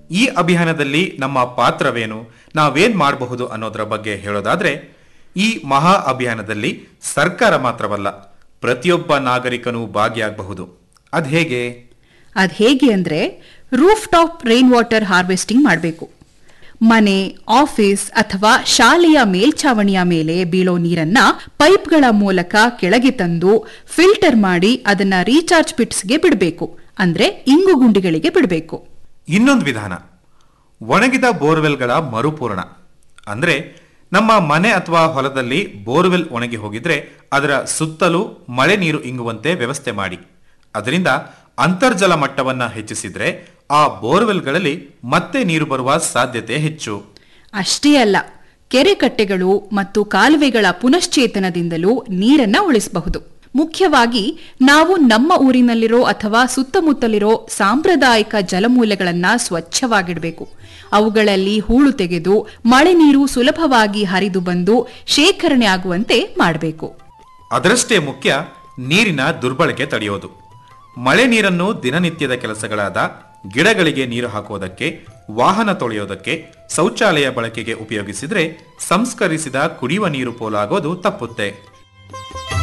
ಈ ಅಭಿಯಾನದಲ್ಲಿ ನಮ್ಮ ಪಾತ್ರವೇನು ನಾವೇನ್ ಮಾಡಬಹುದು ಅನ್ನೋದರ ಬಗ್ಗೆ ಹೇಳೋದಾದ್ರೆ ಈ ಮಹಾ ಅಭಿಯಾನದಲ್ಲಿ ಸರ್ಕಾರ ಮಾತ್ರವಲ್ಲ ಪ್ರತಿಯೊಬ್ಬ ನಾಗರಿಕನೂ ಭಾಗಿಯಾಗಬಹುದು ಅದ್ ಹೇಗೆ ಅದ್ ಹೇಗೆ ಅಂದ್ರೆ roof top rain water harvesting ಮಾಡಬೇಕು ಮನೆ ಆಫೀಸ್ ಅಥವಾ ಶಾಲೆಯ ಮೇಲ್ಛಾವಣಿಯ ಮೇಲೆ ಬೀಳೋ ನೀರನ್ನ ಪೈಪ್ಗಳ ಮೂಲಕ ಕೆಳಗೆ ತಂದು ಫಿಲ್ಟರ್ ಮಾಡಿ ಅದನ್ನ ರೀಚಾರ್ಜ್ ಪಿಟ್ಸ್ಗೆ ಬಿಡಬೇಕು ಅಂದ್ರೆ ಇಂಗು ಗುಂಡಿಗಳಿಗೆ ಬಿಡಬೇಕು ಇನ್ನೊಂದು ವಿಧಾನ ಒಣಗಿದ ಬೋರ್ವೆಲ್ಗಳ ಮರುಪೂರಣ ಅಂದ್ರೆ ನಮ್ಮ ಮನೆ ಅಥವಾ ಹೊಲದಲ್ಲಿ ಬೋರ್ವೆಲ್ ಒಣಗಿ ಹೋಗಿದ್ರೆ ಅದರ ಸುತ್ತಲೂ ಮಳೆ ನೀರು ಇಂಗುವಂತೆ ವ್ಯವಸ್ಥೆ ಮಾಡಿ ಅದರಿಂದ ಅಂತರ್ಜಲ ಮಟ್ಟವನ್ನ ಹೆಚ್ಚಿಸಿದ್ರೆ ಆ ಬೋರ್ವೆಲ್ಗಳಲ್ಲಿ ಮತ್ತೆ ನೀರು ಬರುವ ಸಾಧ್ಯತೆ ಹೆಚ್ಚು ಅಷ್ಟೇ ಅಲ್ಲ ಕೆರೆ ಕಟ್ಟೆಗಳು ಮತ್ತು ಕಾಲುವೆಗಳ ಪುನಶ್ಚೇತನದಿಂದಲೂ ನೀರನ್ನ ಉಳಿಸಬಹುದು ಮುಖ್ಯವಾಗಿ ನಾವು ನಮ್ಮ ಊರಿನಲ್ಲಿರೋ ಅಥವಾ ಸುತ್ತಮುತ್ತಲಿರೋ ಸಾಂಪ್ರದಾಯಿಕ ಜಲಮೂಲಗಳನ್ನ ಸ್ವಚ್ಛವಾಗಿಡಬೇಕು ಅವುಗಳಲ್ಲಿ ಹೂಳು ತೆಗೆದು ಮಳೆ ನೀರು ಸುಲಭವಾಗಿ ಹರಿದು ಬಂದು ಶೇಖರಣೆ ಆಗುವಂತೆ ಮಾಡಬೇಕು ಅದರಷ್ಟೇ ಮುಖ್ಯ ನೀರಿನ ದುರ್ಬಳಕೆ ತಡೆಯೋದು ಮಳೆ ನೀರನ್ನು ದಿನನಿತ್ಯದ ಕೆಲಸಗಳಾದ ಗಿಡಗಳಿಗೆ ನೀರು ಹಾಕುವುದಕ್ಕೆ ವಾಹನ ತೊಳೆಯೋದಕ್ಕೆ ಶೌಚಾಲಯ ಬಳಕೆಗೆ ಉಪಯೋಗಿಸಿದ್ರೆ ಸಂಸ್ಕರಿಸಿದ ಕುಡಿಯುವ ನೀರು ಪೋಲಾಗೋದು ತಪ್ಪುತ್ತೆ